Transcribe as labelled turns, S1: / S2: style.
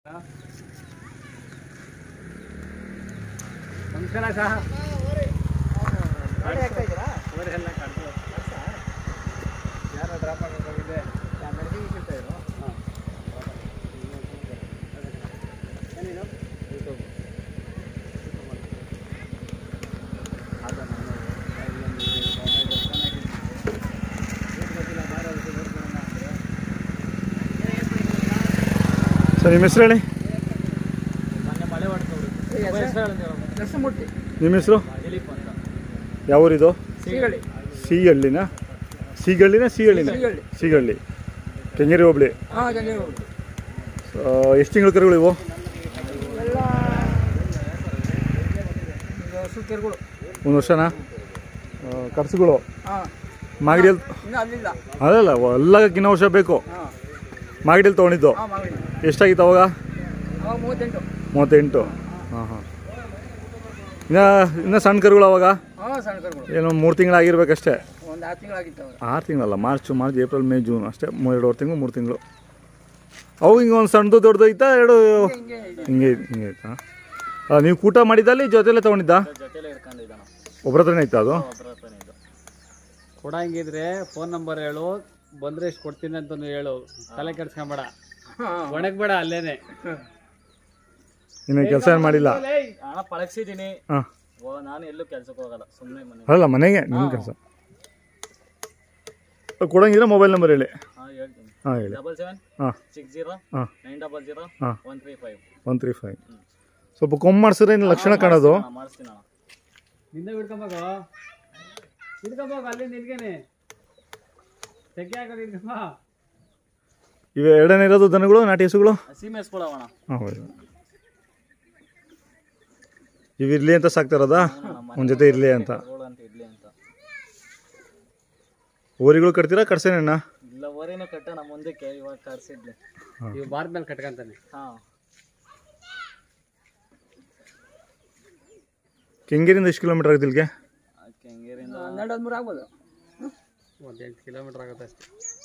S1: ನಮಸ್ಕಾರ ಸಹ
S2: ಗಾಡಿ ಹಾಕ್ತಾ ಇದ್ದೀರಾ
S1: ಊರೆಲ್ಲ ಕಳ್ಸು. ಯಾರೋ ಡ್ರಾಪ್ ಆಗಕ್ಕೆ ಹೋಗಿದ್ದೆ
S2: ಮೆಣಸಿಗೆ ಇಟ್ಟಿರ್ತಾ ಇದ್ರು
S1: ಹಾಂ ಏನಿದು ಯೂಟ್ಯೂಬ್ ಅದು ನಾನು ಇಲ್ಲೊಂದು ಮೊಬೈಲ್ ಚೆನ್ನಾಗಿದೆ ಏನು ಗೊತ್ತಿಲ್ಲ ಬಾರೋ ಅದಕ್ಕೆ ನೋಡ್ಕೊಳ್ಳೋಣ ಅಂದರೆ
S3: ಸರ್ ನಿಮ್ಮ ಹೆಸರು ಹೇಳಿ
S1: ಮೊನ್ನೆ ಮಳೆ ಹೊಡ್ಕೊಂಡು ಹೆಸರು ಹೇಳಿದ್ರು
S2: ನರಸಿಂಹಮೂರ್ತಿ
S3: ನಿಮ್ಮ ಹೆಸರು
S1: ದಿಲೀಪ್ ಅಂತ
S3: ಯಾವ ಊರಿದು
S2: ಸಿಗಳಿ
S3: ಸಿಗಳ್ಳಿನ ಸಿಗಳ್ಳಿನ ಸಿಗಳ್ಳಿನ
S2: ಸಿಗಳ್ಳಿ.
S3: ಸಿಗಳ್ಳಿ ಕೆಂಗೇರಿ ಹೋಬಳಿ
S2: ಹಾಂ ಗಂಗೆ
S3: ಎಷ್ಟು ತಿಂಗಳು ಕರುಗಳು ಇವು
S2: ಎಲ್ಲ ಹಸು ಕೆರೆಗಳು
S3: ಒಂದು ವರ್ಷನಾ ಕರ್ಸುಗಳು
S2: ಹಾಂ
S3: ಮಾಗಡಿಯಲ್ಲಿ
S2: ಇನ್ನು ಅಲ್ಲಿಲ್ಲ
S3: ಅದಲ್ಲ ಎಲ್ಲಕ್ಕಿನ್ನ ವರ್ಷ ಬೇಕು
S2: ಹಾಂ
S3: ಮಾಗಡಿಯಲ್ಲಿ ತೊಗೊಂಡಿದ್ದು
S2: ಹಾಂ ಮಾಡಿ
S3: ಎಷ್ಟಾಗಿತ್ತು ಅವಾಗ
S2: ಅವಾಗ ಮೂವತ್ತೆಂಟು
S3: ಮೂವತ್ತೆಂಟು ಹಾಂ ಹಾಂ ಇನ್ನು ಇನ್ನು ಸಣ್ಣ ಕರುಗಳು ಅವಾಗ
S2: ಹಾಂ ಸಣ್ಣ ಕರುಗಳು
S3: ಏನೋ ಮೂರು ತಿಂಗಳಾಗಿರ್ಬೇಕಷ್ಟೇ
S2: ಒಂದು ಆರು ತಿಂಗಳಾಗಿತ್ತು ಅವಾಗ
S3: ಆರು ತಿಂಗಳಲ್ಲ March March April May June ಅಷ್ಟೇ ಮೂರು ಎರಡುವರೆ ತಿಂಗಳು ಮೂರು ತಿಂಗಳು ಅವು ಹಿಂಗೆ ಒಂದು ಸಣ್ಣದು ದೊಡ್ಡದು ಐತಾ ಎರಡು
S2: ಹಿಂಗೆ ಇದೆ
S3: ಹಿಂಗೆ ಹಿಂಗೆ ಐತಾ ಅಲ್ಲ ನೀವು ಕೂಟ ಮಾಡಿದ್ದಲ್ಲಿ ಜೊತೆಲೇ ತೊಗೊಂಡಿದ್ದ
S1: ಜೊತೆಲೇ ಇಟ್ಕೊಂಡಿದ್ದಾನ
S3: ಒಬ್ಬರ ಹತ್ರನೇ ಇತ್ತು ಅದು
S1: ಒಬ್ಬರ ಹತ್ರನೇ ಇದು ಕೊಡಂಗಿದ್ರೆ ಫೋನ್ ನಂಬರ್ ಹೇಳು ಬಂದ್ರೆ ಎಷ್ಟು ಕೊಡ್ತೀನಿ ಅಂತ ಹೇಳು ತಲೆ ಕೆಡ್ಸ್ಕೊಂಬೇಡ
S2: ಹಾಂ
S1: ಒಣಗ್ಬೇಡ ಅಲ್ಲೇನೆ
S3: ಇನ್ನು ಕೆಲಸ ಏನು ಮಾಡಿಲ್ಲ
S1: ಹಣ ಪಳಗ್ಸಿದ್ದೀನಿ
S3: ಹಾಂ
S1: ನಾನು ಎಲ್ಲೂ ಕೆಲ್ಸಕ್ಕೆ ಹೋಗಲ್ಲ ಸುಮ್ಮನೆ ಮನೆ
S3: ಅಲ್ಲ ಮನೆಗೆ ನಿಮ್ಮ ಕೆಲಸ ಕೊಡಂಗಿದ್ರೆ ಮೊಬೈಲ್ ನಂಬರ್ ಹೇಳಿ
S1: ಹಾಂ ಹೇಳ್ತೀನಿ
S3: ಹಾಂ ಹೇಳಿ
S1: ಡಬಲ್ ಸೆವೆನ್
S3: ಹಾಂ
S1: ಸಿಕ್ಸ್ ಜೀರೋ
S3: ಹಾಂ
S1: ನೈನ್ ಡಬಲ್ ಜೀರೋ
S3: ಹಾಂ
S1: one three five
S3: one three five ಸ್ವಲ್ಪ ಕೊಮ್ಮೆ ಮಾಡಿಸಿದ್ರೆ ಇನ್ನು ಲಕ್ಷಣ ಕಾಣೋದು
S1: ಮಾಡಿಸ್ತೀನಿ ಅಣ್ಣ ನಿಂದ ಹಿಡ್ಕೊಂಬಾಗ ಹಿಡ್ಕೊಂಬಾಗ ಅಲ್ಲಿ ನಿನ್ಗೇನೆ ತೆಗೆ ಹಾಕೋದು ಹಿಡ್ಕೊಂಬ
S3: ಇವೆ ಎರಡನೇ ಇರೋದು ದನಗಳು ನಾಟಿ ಹಸುಗಳು
S1: ಸೀಮೆ ಎಸ್ಕೊಳವಣ
S3: ಹಾಂ ಹೌದು ಇವು ಇರಲಿ ಅಂತ ಸಾಕ್ತಾರದಾ ಒಂದು ಜೊತೆ ಇರಲಿ ಅಂತ
S1: ಅಂತ ಇಡ್ಲಿ ಅಂತ
S3: ಓರಿಗಳು ಕಟ್ತೀರಾ ಕಡ್ಸೇನಣ್ಣ
S1: ಇಲ್ಲ ಓರೇನು ಕಟ್ಟೋಣ ಮುಂದಕ್ಕೆ ಇವಾಗ ಕರ್ಸಿದ್ಲಿ ಇವ್ ಬಾರ್ದ ಮೇಲೆ ಕಟ್ಕಂತಾನೆ ಹಾಂ
S3: ಕೆಂಗೇರಿಂದ ಎಷ್ಟು ಕಿಲೋಮೀಟರ್ ಆಗುತ್ತೆ ಇಲ್ಲಿಗೆ
S1: ಕೆಂಗೇರಿಂದ
S2: ಹನ್ನೆರಡು ಹದಿಮೂರು ಆಗ್ಬೋದು
S1: ಒಂದು ಎಂಟು ಕಿಲೋಮೀಟರ್ ಆಗುತ್ತೆ ಅಷ್ಟೇ